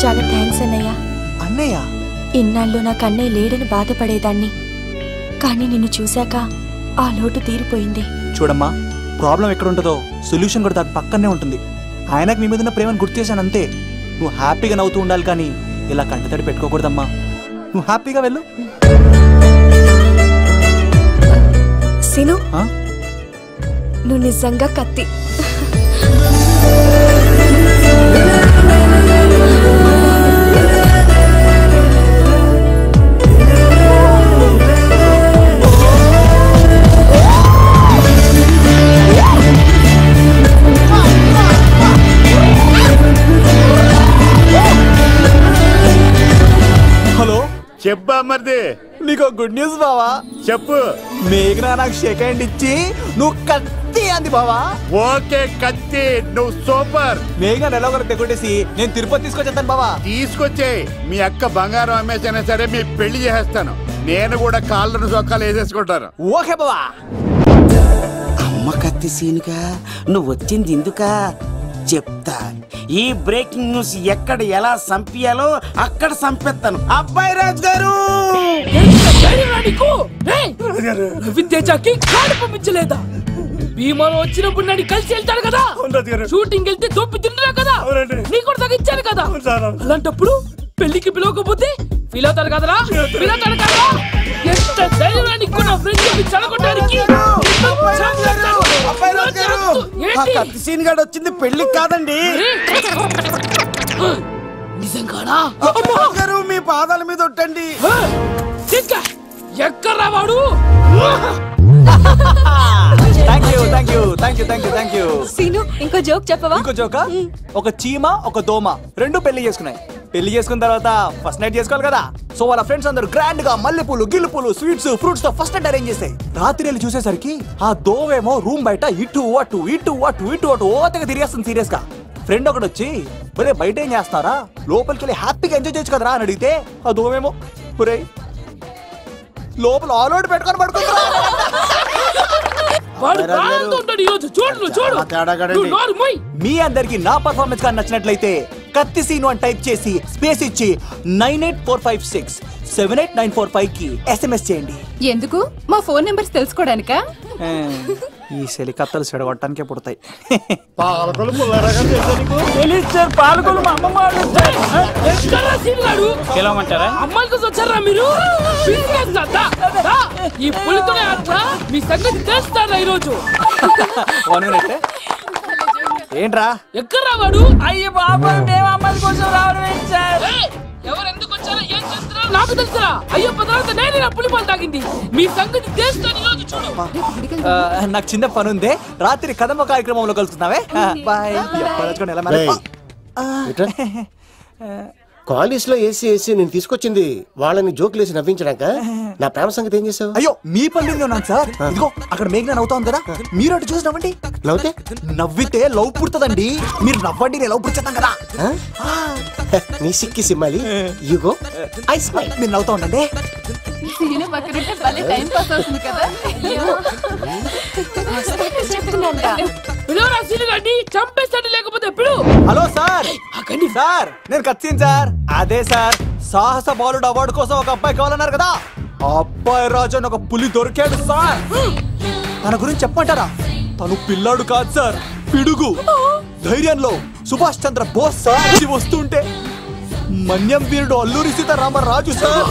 చాలా థ్యాంక్స్ అన్నయ్య అన్నయ్య ఇన్నాళ్ళు నాకు అన్నయ్య లేడని బాధపడేదాన్ని కానీ నిన్ను చూశాక ఆ లోటు తీరిపోయింది చూడమ్మా ప్రాబ్లం ఎక్కడ ఉంటుందో సొల్యూషన్ కూడా దాని పక్కనే ఉంటుంది ఆయనకు మీ మీద ఉన్న ప్రేమను గుర్తు చేశాను అంతే నువ్వు హ్యాపీగా నవ్వుతూ ఉండాలి కానీ ఇలా కంటతడి పెట్టుకోకూడదమ్మా నువ్వు హ్యాపీగా వెళ్ళు సిను ఆ? నువ్వు నిజంగా కత్తి హలో చెప్పా మరిది నీకు గుడ్ న్యూస్ బావా చెప్పు మేఘనా నాకు షేక్ హ్యాండ్ ఇచ్చి నువ్వు కత్తి అంది బావా ఓకే కత్తి నువ్వు సూపర్ మేఘనా ఎలా ఒకరు తెగొట్టేసి నేను తిరుపతి తీసుకొచ్చేస్తాను బావా తీసుకొచ్చే మీ అక్క బంగారం అమ్మేసైనా సరే మీ పెళ్లి చేసేస్తాను నేను కూడా కాళ్ళను సొక్కాలు వేసేసుకుంటాను ఓకే బావా అమ్మ కత్తి సీనుగా నువ్వు వచ్చింది ఎందుకా చెప్తా ఈ బ్రేకింగ్ న్యూస్ ఎక్కడ ఎలా సంపియాలో అక్కడ సంపెత్తాను అబ్బాయి రాజు గారు రవితేజకి కాడు పంపించలేదా భీమాలో వచ్చినప్పుడు నన్ను కలిసి వెళ్తాడు కదా షూటింగ్ వెళ్తే దొప్పి తింటున్నా కదా నీకు కూడా తగ్గించాను కదా అలాంటప్పుడు పెళ్లికి పిలవకపోతే ఫీల్ అవుతారు కదరా ఫీల్ అవుతారు కదా ఎంత ధైర్యాన్ని నా ఫ్రెండ్ చదవడానికి ఆ కత్తి సీన్ గాడు వచ్చింది పెళ్లికి కాదండి నిజంగానా అమ్మ గారు మీ పాదాల మీద ఒట్టండి ఎక్కడ్రా వాడు thank you thank you thank you thank you thank you Seenu ఇంకో జోక్ చెప్పవా ఇంకో జోక ఒక చీమ ఒక దోమ రెండు పెళ్లి చేసుకున్నాయి పెళ్లి చేసుకున్న తర్వాత ఫస్ట్ నైట్ చేసుకోవాలి కదా సో వాళ్ళ ఫ్రెండ్స్ అందరూ గ్రాండ్ గా మల్లెపూలు గిల్లుపూలు స్వీట్స్ ఫ్రూట్స్ తో ఫస్ట్ నైట్ అరేంజ్ చేసాయి రాత్రి వెళ్ళి చూసేసరికి ఆ దోవేమో రూమ్ బయట ఇటు అటు ఇటు అటు ఇటు అటు ఓతగా తిరిగేస్తుంది సీరియస్ గా ఫ్రెండ్ ఒకడు వచ్చి ఒరే బయట ఏం చేస్తారా లోపలికి వెళ్ళి హ్యాపీగా ఎంజాయ్ చేయొచ్చు కదరా అని అడిగితే ఆ దోవేమో ఒరే లోపల ఆల్ అవుట్ పెట్టుకొని పడుకుంటా వాడు ప్రాణంతో ఉంటాడు ఈరోజు చూడు నువ్వు చూడు నువ్వు నోరు మూయ్. మీ అందరికి నా పర్ఫార్మెన్స్ కానీ నచ్చినట్లయితే కత్తి సీను అని టైప్ చేసి స్పేస్ ఇచ్చి nine eight four five six seven eight nine four five కి ఎస్ఎంఎస్ చేయండి ఎందుకు మా ఫోన్ నెంబర్స్ తెలుసుకోవడానికా ఆ, ఈ సెలికత్తలు చెడగొట్టడానికే పుడతాయి పాలకొలు మా అమ్మమ్మ ఎక్కడ్రా సీనుగాడు? పిలవమంటారా అమ్మాయిల కోసం వచ్చారా మీరు బిజినెస్ దా, దా. ఈ పులితోనే ఆడతా మీ సంగతి తెలుస్తారా ఈరోజు వన్ మినిట్ ఏంట్రా ఎక్కడ్రా వాడు అయ్యో బాబు మేము అమ్మాయి కోసం రావడం ఏంటి సార్ ఏయ్, ఎవరు ఎందుకు వచ్చారో ఏం చేస్తున్నారో నాకు తెలుసురా అయ్యో తర్వాత నేనే నా పులిపాలు తాగింది మీ సంగతి తెలుస్తాను ఈరోజు చూడు ఆ, నాకు చిన్న పని ఉంది రాత్రి కదమ్మ కార్యక్రమంలో కలుసుకుందామే బాయ్ ఎలా మేనేజ్ రేయ్. కాలేజ్ లో ఏసీ ఏసీ నేను తీసుకొచ్చింది వాళ్ళని జోకులేసి నవ్వించడాక నా ప్రేమ సంగతి ఏం చేసావు అయ్యో మీ పల్లెంలో ఉన్నాను సార్ ఇదిగో అక్కడ మేఘన నవ్వుతా ఉంది కదా మీరు అటు చూసి నవ్వండి నవ్వుతే నవ్వితే లవ్ పుడుతుందండి మీరు నవ్వండి నేను లవ్ పుడిచేస్తాను కదా నీ సిక్కి సిమ్మాలి యుగో ఐ స్మైల్ మీరు నవ్వుతా ఉండండి సీను పక్కనుంటే భలే టైం పాస్ అవుతుంది కదా పిలవరా సీనుగాడిని చంపేస్తాడు లేకపోతే పిలు హలో సార్ సార్ నేను కత్తిన్ సార్ అదే సార్ సాహస బాలుడు అవార్డు కోసం ఒక అబ్బాయి కావాలన్నారు కదా ఆ అబ్బాయి రాజు అని ఒక పులి దొరికాడు సార్ తన గురించి చెప్పంటారా తను పిల్లాడు కాదు సార్ పిడుగు ధైర్యంలో సుభాష్ చంద్ర బోస్ సార్ ఇది వస్తుంటే మన్యం వీరుడు అల్లూరి సీతారామరాజు సార్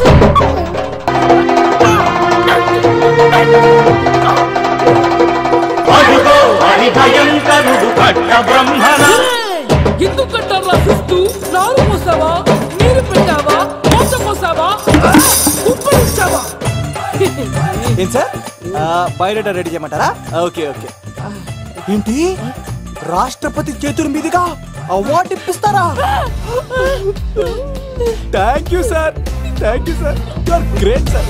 ఎందుకు కట్టారా సుస్తూ నారు పోసావా నీరు పెట్టావా మోస పోసావా ఉప్పు ఇచ్చావా ఏం సార్ బయోడేటా రెడీ చేయమంటారా ఓకే ఓకే ఏంటి రాష్ట్రపతి చేతుల మీదుగా అవార్డు ఇప్పిస్తారా thank you sir thank you sir you are great sir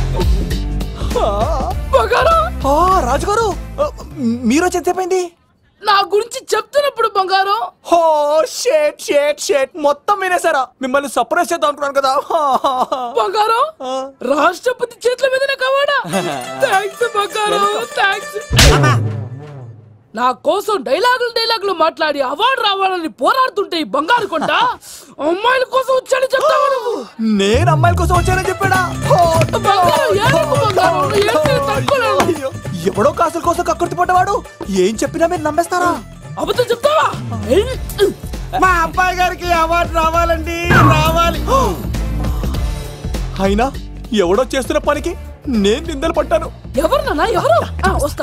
బంగారం రాజుగారు మీరు ఎంతసేపైంది నా గురించి చెప్తున్నప్పుడు బంగారం హో షేట్ షేట్ షేట్ మొత్తం వినేసారా మిమ్మల్ని సర్ప్రైజ్ చేద్దాం అనుకున్నాను కదా బంగారం రాష్ట్రపతి చేతుల మీదనే కావాడా థ్యాంక్స్ బంగారం థ్యాంక్స్ నా కోసం డైలాగులు డైలాగులు మాట్లాడి అవార్డు రావాలని పోరాడుతుంటే ఈ బంగారు కొండ అమ్మాయిల కోసం వచ్చాడని చెప్తావా నువ్వు నేను అమ్మాయిల కోసం వచ్చానని చెప్పాడా బంగారం, ఏడుపు బంగారం, నువ్వు ఏడ్చేది తట్టుకోలేవు. అయ్యో, ఎవడో కాసుల కోసం కక్కుర్తి పడ్డవాడు ఏం చెప్పినా మీరు నమ్మేస్తారా అబద్ధం చెప్తావా మా అబ్బాయి గారికి అవార్డు రావాలండి రావాలి అయినా ఎవడో చేస్తున్న పనికి నేను నిందలు పట్టాను ఎవరు నాన్న ఎవరు ఆ, వస్తా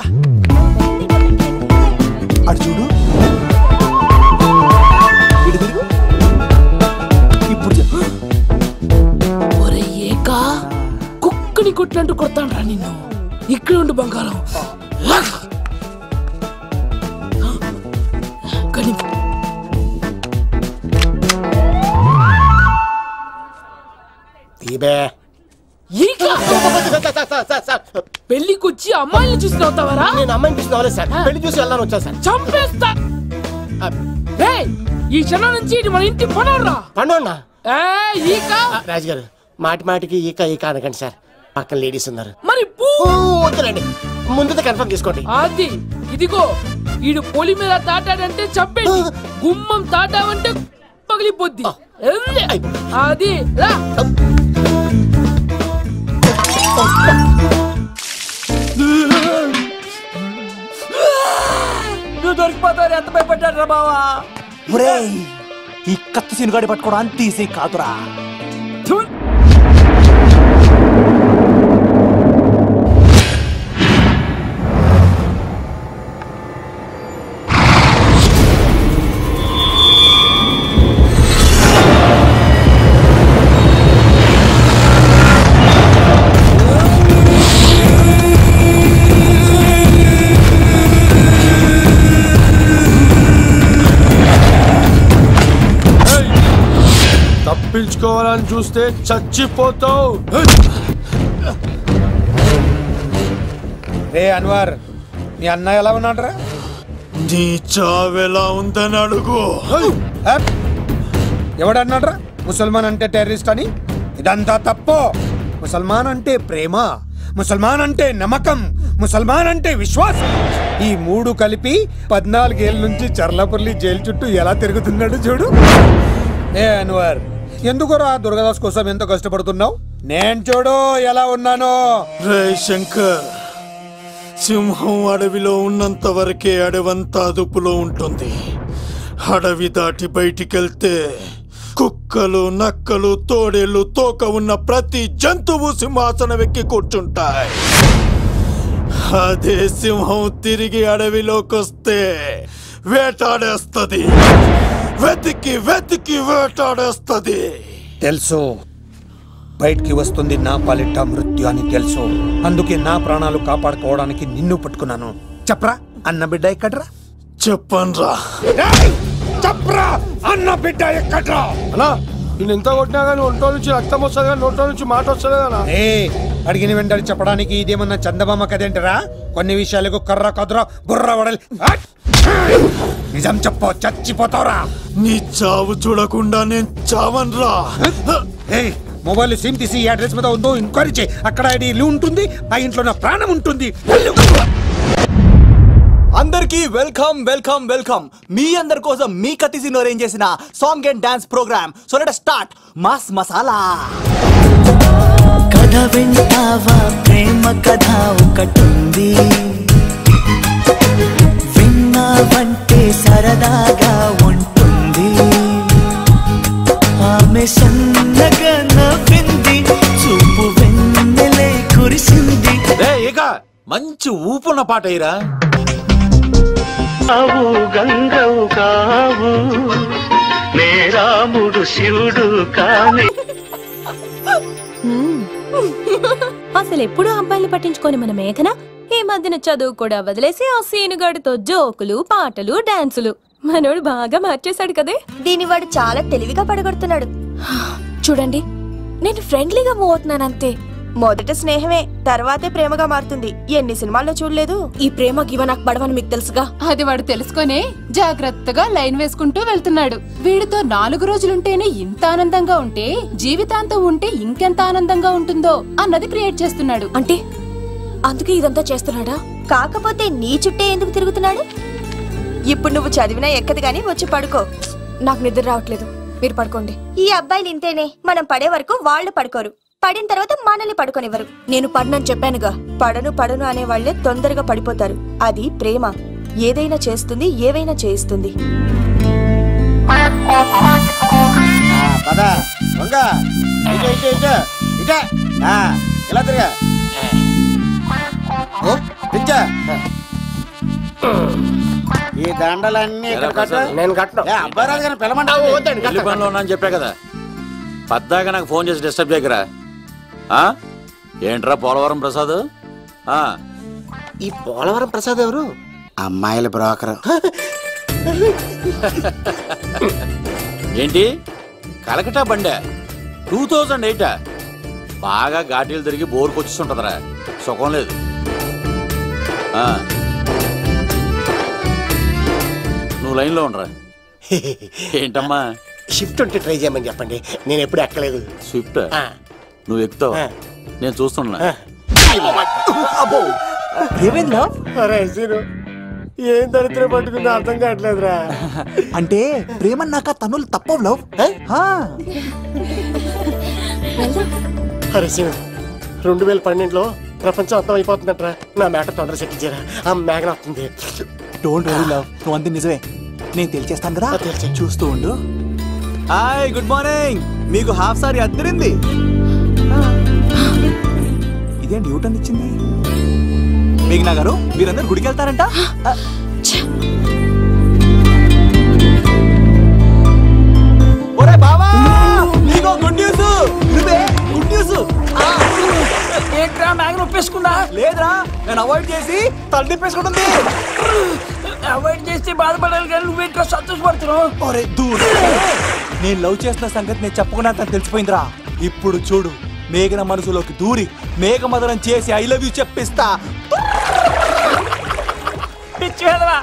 అటు చూడు ఇటు తిరుగు. ఇప్పుడు చెప్పు ఒరే ఏకా కుక్కని కొట్టినట్టు కొడతాను రా నిన్ను ఇక్కడ ఉండు బంగారం కానీ తీబే ఈక పెళ్లికి వచ్చి అమ్మాయిని చూసి నవ్వుతావరా నేను అమ్మాయిని చూసి నవ్వలేదు సార్ పెళ్లి చూసి వెళ్ళాలని వచ్చాను సార్ చంపేస్తా రేయ్, ఈ క్షణం నుంచి ఇది మన ఇంటి పనరా పండుగ ఈక రాజుగారు మాటి మాటికి ఈక ఈక అనకండి సార్ పక్కన లేడీస్ ఉన్నారు మరి పూ ఓ, వద్దులేండి ముందు కన్ఫర్మ్ చేసుకోండి అది ఇదిగో ఈడు పొలి మీద తాటాడంటే చంపేది గుమ్మం తాటావంటే పగిలిపోద్ది ఎల్లే. అది రా నువ్వు దొరికిపోతావు ఎంత భయపడ్డాడు రా బావా ఒరేయ్ ఈ కత్తి సినుగాడి పట్టుకోవడం అంత ఈజీ కాదురా థు. తప్పించుకోవాలని చూస్తే చచ్చిపోతావు రే అన్వర్ మీ అన్న ఎలా ఉన్నాడరా నీ చావెలా ఉందని అడుగు ఎవడన్నాడ్రా ముసల్మాన్ అంటే టెర్రరిస్ట్ అని ఇదంతా తప్పు ముసల్మాన్ అంటే ప్రేమ ముసల్మాన్ అంటే నమ్మకం ముసల్మాన్ అంటే విశ్వాసం ఈ మూడు కలిపి పద్నాలుగేళ్ళ నుంచి చర్లపల్లి జైలు చుట్టూ ఎలా తిరుగుతున్నాడు చూడు ఏ అన్వర్ ఎందుకురా దుర్గదాస్ కోసం ఎంతో కష్టపడుతున్నావు నేను చూడు ఎలా ఉన్నానో రే శంకర్ సింహం అడవిలో ఉన్నంత వరకే అడవంతా అదుపులో ఉంటుంది అడవి దాటి బయటికెళ్తే కుక్కలు నక్కలు తోడేళ్లు తోక ఉన్న ప్రతి జంతువు సింహాసనం ఎక్కి కూర్చుంటాయి అదే సింహం తిరిగి అడవిలోకి వస్తే వేటాడేస్తది వెతికి వెతికి వేటాడేస్తది తెలుసు బయటికి వస్తుంది నా పాలిట మృత్యు అని తెలుసు అందుకే నా ప్రాణాలు కాపాడుకోవడానికి నిన్ను పట్టుకున్నాను చెప్పరా అన్న బిడ్డ ఎక్కడ్రా చెప్పన్రా ఏయ్! చెప్పరా అన్న బిడ్డ ఎక్కడ్రా అన్నా నేను ఎంత కొట్టినా కానీ ఒంటో నుంచి రక్తం వస్తుంది కానీ నోట్లో నుంచి మాట వస్తుంది కదా ఏ అడిగిన వెంటనే చెప్పడానికి ఇదేమన్నా చందమామ కదేంటరా కొన్ని విషయాలకు కర్ర కదురా బుర్ర వడలి హట్! నిజం చెప్పు చచ్చిపోతావురా నీ చావు చూడకుండా నేను చావన్రా ఏయ్ మొబైల్ సిమ్ తీసి ఈ అడ్రస్ మీద ఉందో ఎంక్వైరీ చేయి అక్కడ ఐడి ఇల్లు ఉంటుంది ఆ ఇంట్లో నా ప్రాణం ఉంటుంది వెళ్ళు. అందరికీ వెల్కమ్ వెల్కమ్ వెల్కమ్ మీ అందరి కోసం మీ కత్తి సినిమా అరేంజ్ చేసిన song and dance program so let start mass masala కథ వింటావా ప్రేమ కథ ఒకటుంది విన్నావంటే సరదాగా ఉంటుంది ఆమె సన్నగా నవ్వింది చూపు వెన్నెలే కురిసింది ఇక మంచి ఊపున్న పాట అయ్యరా కావు గంగవు కావు నే రాముడు శివుడు కాని అసలు ఎప్పుడు అబ్బాయిలు పట్టించుకొని మన మేఘన ఈ మధ్యన చదువు కూడా వదిలేసి ఆ సీనుగాడితో జోకులు పాటలు డాన్సులు మనోడు బాగా మార్చేశాడు కదే దీని వాడు చాలా తెలివిగా పడగొడుతున్నాడు చూడండి నేను ఫ్రెండ్లీగా మూవ్ అవుతున్నాను అంతే మొదట స్నేహమే తర్వాతే ప్రేమగా మారుతుంది ఎన్ని సినిమాల్లో చూడలేదు ఈ ప్రేమ గివ నాకు పడవని మీకు తెలుసుగా అది వాడు తెలుసుకొని జాగ్రత్తగా లైన్ వేసుకుంటూ వెళ్తున్నాడు వీడితో నాలుగు రోజులుంటేనే ఇంత ఆనందంగా ఉంటే జీవితాంతం ఉంటే ఇంకెంత ఆనందంగా ఉంటుందో అన్నది క్రియేట్ చేస్తున్నాడు అంటే అందుకే ఇదంతా చేస్తున్నాడా కాకపోతే నీ చుట్టే ఎందుకు తిరుగుతున్నాడు ఇప్పుడు నువ్వు చదివినా ఎక్కదు గానీ వచ్చి పడుకో నాకు నిద్ర రావట్లేదు మీరు పడుకోండి ఈ అబ్బాయిలు ఇంతేనే మనం పడే వరకు వాళ్ళు పడుకోరు పడిన తర్వాత మనల్ని పడుకోనివ్వరు నేను పడినని చెప్పానుగా పడను పడను అనే వాళ్ళే తొందరగా పడిపోతారు అది ప్రేమ ఏదైనా చేస్తుంది ఏవైనా చేయిస్తుంది పద దొంగ ఇటే ఇటే ఇటే ఇటే ఆ, ఇలా తిరగా ఓ, దించా. ఈ దండలన్నీ ఇక్కడ కట్టు నేను కట్టను ఏ, అబ్బాయి రాజు గారిని పిలమంటావు పెళ్లి పనిలో ఉన్నా అని చెప్పా కదా పద్దాక నాకు ఫోన్ చేసి డిస్టర్బ్ చేయకరా ఆ? ఏంట్రా పోలవరం ప్రసాద్ ఆ, ఈ పోలవరం ప్రసాద్ ఎవరు అమ్మాయిల బ్రోకర్ ఏంటి కలకటా బండే టూ థౌజండ్ ఎయిటా బాగా ఘాటీలు తిరిగి బోర్కి వచ్చేస్తుంటదిరా సుఖం లేదు ఆ. నువ్వు లైన్లో ఉండరా ఏంటమ్మా షిఫ్ట్ ఉంటే ట్రై చేయమని చెప్పండి నేను ఎప్పుడు ఎక్కలేదు స్విఫ్ట్ నువ్వు ఎక్కుతావు నేను చూస్తున్నా అబ్బో ఏమైంది లవ్ అరే సీను ఏం దరిద్రం పట్టుకుందో అర్థం కావట్లేదురా అంటే ప్రేమ నాక తనులు తప్పవు లవ్ అరే సీను రెండు వేల పన్నెండులో ప్రపంచం అర్థం అయిపోతుందట్రా నా మేట తొందర సెట్ చేయరా ఆ మేఘన వస్తుంది డోంట్ వరీ లవ్ నువ్వు అంది నిజమే నేను తెలిచేస్తాను కదా చూస్తూ ఉండు హాయ్ గుడ్ మార్నింగ్ మీకు హాఫ్ సారీ అద్దరింది ఇదేంటి యూటర్న్ ఇచ్చింది మేఘనా గారు మీరందరూ గుడికి వెళ్తారంట ఆ, ఒరే బావా నీకో గుడ్ న్యూస్ నువ్వే గుడ్ న్యూస్ ఏంట్రా మ్యాగ్ నొప్పేసుకుందా లేదురా నేను అవాయిడ్ చేసి తల తిప్పేసుకుంటుంది అవాయిడ్ చేస్తే బాధపడాలి కానీ నువ్వేంట్రా సంతోషపడుతున్నావు ఒరే దూర్ నేను లవ్ చేస్తున్న సంగతి నేను చెప్పకుండా తనకు తెలిసిపోయిందిరా ఇప్పుడు చూడు మేఘన మనసులోకి దూరి మేఘమదనం చేసి ఐ లవ్ యూ చెప్పిస్తా పిచ్చి వెళ్ళరా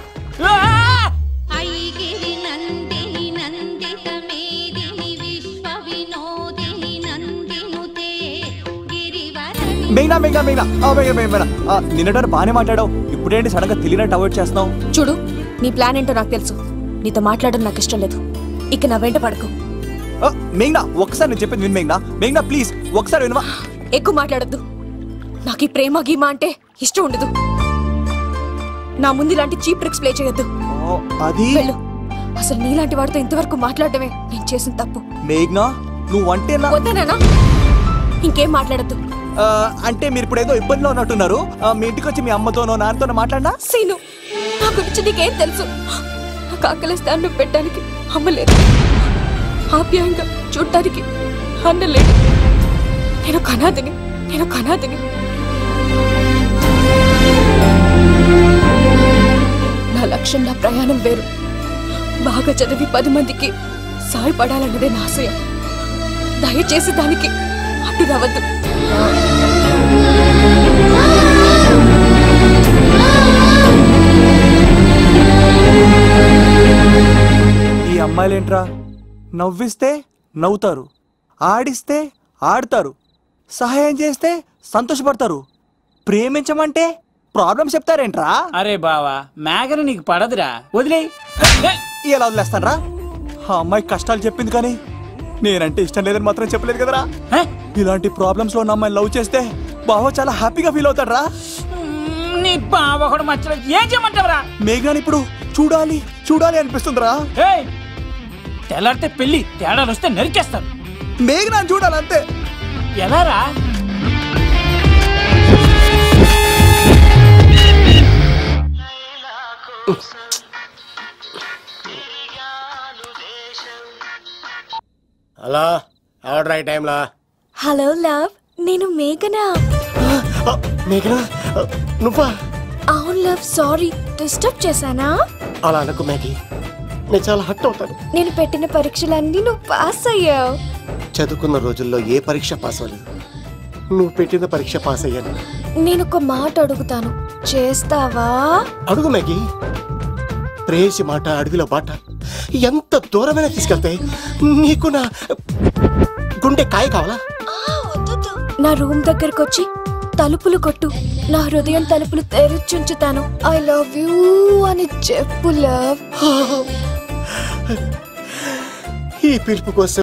ఐగిరి నందిని నందిత మేదిని విశ్వ వినోదిని నందినుతే గిరివరణి మేఘనా మేఘనా మేఘనా ఆ, మేఘనా మేఘనా ఆ, నిన్నటారు బాగానే మాట్లాడావు ఇప్పుడేంటి సడన్ గా తెలియనట్టు అవాయిడ్ చేస్తున్నావు చూడు నీ ప్లాన్ ఏంటో నాకు తెలుసు నీతో మాట్లాడడం నాకు ఇష్టం లేదు ఇక నా వెంట పడకు ఆ, మేఘనా ఒకసారి నేను చెప్పింది విను మేఘనా మేఘనా ప్లీజ్ ఒకసారి వినవా ఎక్కువ మాట్లాడద్దు నాకు ఈ ప్రేమ గీమ అంటే ఇష్టం ఉండదు నా ముందు ఇలాంటి చీప్ ట్రిక్స్ ప్లే చేయొద్దు అది వెళ్ళు అసలు నీలాంటి వాడితో ఇంతవరకు మాట్లాడటమే నేను చేసిన తప్పు మేఘనా నువ్వు అంటే నా వద్దనేనా ఇంకేం మాట్లాడద్దు ఆ, అంటే మీరు ఇప్పుడు ఏదో ఇబ్బందిలో ఉన్నట్టున్నారు ఆ, మీ ఇంటికి వచ్చి మీ అమ్మతోనో నాన్నతోనో మాట్లాడినా సీను నా గురించి నీకేం తెలుసు నాకు ఆకలిస్తే అన్నం పెట్టడానికి అమ్మలేదు ఆప్యాయంగా చూడటానికి అన్నలేదు నేను కనాదిని నేను కనాదిని నా లక్ష్యం నా ప్రయాణం వేరు బాగా చదివి పది మందికి సాయపడాలన్నదే నా ఆశయం దయచేసి దానికి అడ్డు రావద్దు ఈ అమ్మాయిలేంట్రా నవ్విస్తే నవ్వుతారు ఆడిస్తే ఆడతారు సహాయం చేస్తే సంతోషపడతారు ప్రేమించమంటే ప్రాబ్లం చెప్తారేంట్రా అరే బావా మేఘన నీకు పడదురా వదిలేయ్ ఎలా వదిలేస్తానరా ఆ అమ్మాయి కష్టాలు చెప్పింది కానీ నేనంటే ఇష్టం లేదని మాత్రం చెప్పలేదు కదరా ఇలాంటి ప్రాబ్లమ్స్ లో ఉన్న అమ్మాయిని లవ్ చేస్తే బావ చాలా హ్యాపీగా ఫీల్ అవుతాడరా నీ బావ ఒకడు మచ్చలో ఏం చేయమంటావురా మేఘాని ఇప్పుడు చూడాలి చూడాలి అనిపిస్తుందిరా ఏయ్ తెల్లారితే పెళ్లి తేడాలు వస్తే నరికేస్తాను మేఘనాన్ని చూడాలి అంతే ఎలారా హలో ఆర్డర్ అయ్యే టైంలా హలో లవ్ నేను మేఘనా మేఘనా నువ్వా అవును లవ్ సారీ డిస్టర్బ్ చేశానా అలా అనకు మ్యాగీ నేను చాలా హట్ అవుతాను నేను పెట్టిన పరీక్షలన్నీ నువ్వు పాస్ అయ్యావు చదువుకున్న రోజుల్లో ఏ పరీక్ష పాస్ అవ్వలేదు నువ్వు పెట్టిన పరీక్ష పాస్ అయ్యాను నేను ఒక మాట అడుగుతాను చేస్తావా అడుగు మ్యాగీ ప్రేయసి మాట అడవిలో బాట ఎంత దూరమైనా తీసుకెళ్తాయి నీకు నా గుండె కాయ కావాలా నా రూమ్ దగ్గరకు వచ్చి తలుపులు కొట్టు నా హృదయం తలుపులు తెరిచుంచుతాను ఐ లవ్ యూ అని చెప్పు లవ్ ఈ పిలుపు కోసం